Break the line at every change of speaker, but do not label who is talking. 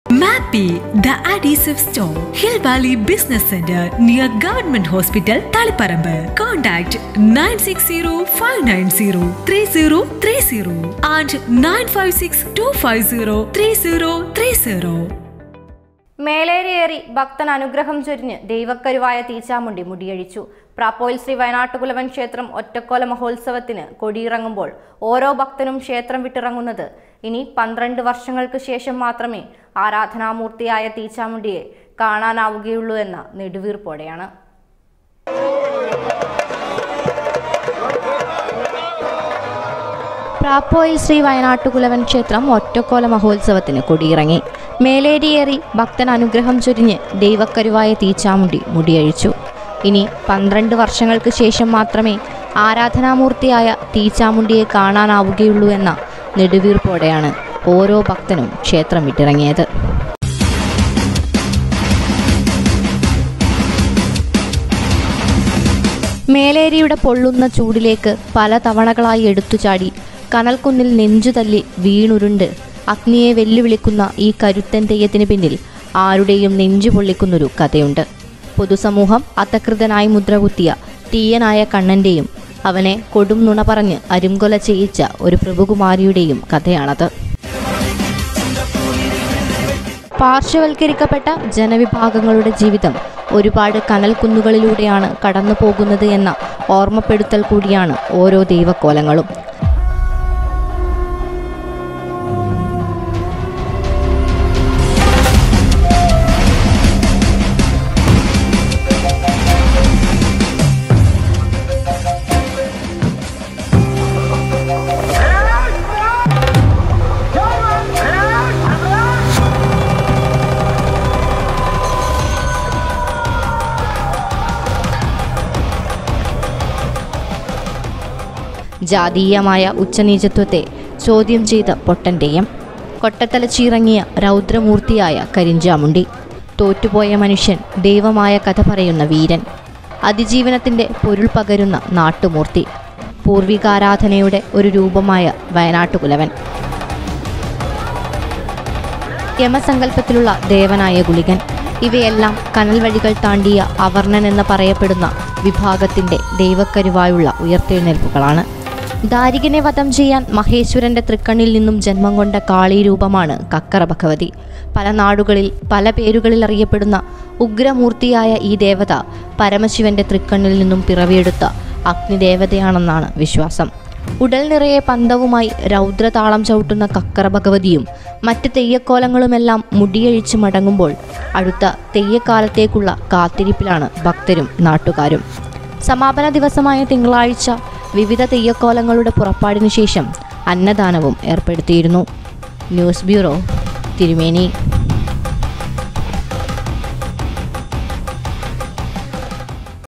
മാപ്പി the adhesive store Hill Valley business centre near government hospital Taliparamba contact nine six zero five nine zero three zero three zero and nine five six two five zero three zero three zero
മേലേരിയേറി ഭക്തൻ അനുഗ്രഹം ചൊരിഞ്ഞ് ദൈവക്കരുവായ തീച്ചാമുണ്ടി മുടിയഴിച്ചു പ്രാപ്പോയിൽ ശ്രീ വയനാട്ടുകുലവൻ ക്ഷേത്രം ഒറ്റക്കോല മഹോത്സവത്തിന് കൊടിയിറങ്ങുമ്പോൾ ഓരോ ഭക്തനും ക്ഷേത്രം വിട്ടിറങ്ങുന്നത് ഇനി പന്ത്രണ്ട് വർഷങ്ങൾക്ക് ശേഷം മാത്രമേ ആരാധനാമൂർത്തിയായ തീച്ചാമുണ്ടിയെ കാണാനാവുകയുള്ളൂ എന്ന നെടുവീർപ്പോടെയാണ് പ്രാപ്പോയിൽ ശ്രീ വയനാട്ടുകുലവൻ ക്ഷേത്രം ഒറ്റക്കോല മഹോത്സവത്തിന് കൊടിയിറങ്ങി മേലേരിയേറി ഭക്തൻ അനുഗ്രഹം ചൊരിഞ്ഞ് ദൈവക്കരുവായ തീച്ചാമുണ്ടി മുടിയഴിച്ചു ഇനി പന്ത്രണ്ട് വർഷങ്ങൾക്ക് ശേഷം മാത്രമേ ആരാധനാമൂർത്തിയായ തീച്ചാമുണ്ടിയെ കാണാനാവുകയുള്ളൂ എന്ന നെടുവീർപ്പോടെയാണ് ഓരോ ഭക്തനും ക്ഷേത്രം വിട്ടിറങ്ങിയത് മേലേരിയുടെ പൊള്ളുന്ന ചൂടിലേക്ക് പല തവണകളായി എടുത്തുചാടി കനൽക്കുന്നിൽ നെഞ്ചുതല്ലി വീണുരുണ്ട് അഗ്നിയെ വെല്ലുവിളിക്കുന്ന ഈ കരുത്തൻ തെയ്യത്തിന് പിന്നിൽ ആരുടെയും നെഞ്ചു പൊള്ളിക്കുന്നൊരു കഥയുണ്ട് പൊതുസമൂഹം അത്തകൃതനായി മുദ്രകുത്തിയ തീയനായ കണ്ണന്റെയും അവനെ കൊടും നുണ പറഞ്ഞ് അരുംകൊല ചെയ്യിച്ച ഒരു പ്രഭുകുമാരിയുടെയും കഥയാണത് പാർശ്വവൽക്കരിക്കപ്പെട്ട ജനവിഭാഗങ്ങളുടെ ജീവിതം ഒരുപാട് കനൽ കുന്നുകളിലൂടെയാണ് കടന്നു പോകുന്നത് എന്ന ഓർമ്മപ്പെടുത്തൽ കൂടിയാണ് ഓരോ ദൈവക്കോലങ്ങളും ജാതീയമായ ഉച്ചനീചത്വത്തെ ചോദ്യം ചെയ്ത പൊട്ടൻ്റെയം കൊട്ടത്തലച്ചിറങ്ങിയ രൗദ്രമൂർത്തിയായ കരിഞ്ചാമുണ്ടി തോറ്റുപോയ മനുഷ്യൻ ദൈവമായ കഥ പറയുന്ന വീരൻ അതിജീവനത്തിൻ്റെ പൊരുൾ പകരുന്ന നാട്ടുമൂർത്തി പൂർവികാരാധനയുടെ ഒരു രൂപമായ വയനാട്ടുകുലവൻ യമസങ്കല്പത്തിലുള്ള ദേവനായ ഗുളികൻ ഇവയെല്ലാം കനൽ വഴികൾ താണ്ടിയ അവർണൻ എന്ന് പറയപ്പെടുന്ന വിഭാഗത്തിന്റെ ദൈവക്കരുവായുള്ള ഉയർത്തെഴുന്നേൽപ്പുകളാണ് ദാരികനെ വധം ചെയ്യാൻ മഹേശ്വരന്റെ തൃക്കണ്ണിൽ നിന്നും ജന്മം കൊണ്ട കാളി രൂപമാണ് കക്കറ ഭഗവതി പല നാടുകളിൽ പല പേരുകളിൽ അറിയപ്പെടുന്ന ഉഗ്രമൂർത്തിയായ ഈ ദേവത പരമശിവന്റെ തൃക്കണ്ണിൽ നിന്നും പിറവിയെടുത്ത അഗ്നിദേവതയാണെന്നാണ് വിശ്വാസം ഉടൽ നിറയെ പന്തവുമായി രൗദ്രതാളം ചവിട്ടുന്ന കക്കറ ഭഗവതിയും മറ്റ് തെയ്യക്കോലങ്ങളുമെല്ലാം മുടിയഴിച്ച് മടങ്ങുമ്പോൾ അടുത്ത തെയ്യക്കാലത്തേക്കുള്ള കാത്തിരിപ്പിലാണ് ഭക്തരും നാട്ടുകാരും സമാപന ദിവസമായ തിങ്കളാഴ്ച വിവിധ തെയ്യക്കോലങ്ങളുടെ പുറപ്പാടിനു ശേഷം അന്നദാനവും ഏർപ്പെടുത്തിയിരുന്നു ന്യൂസ് ബ്യൂറോ തിരുമേനി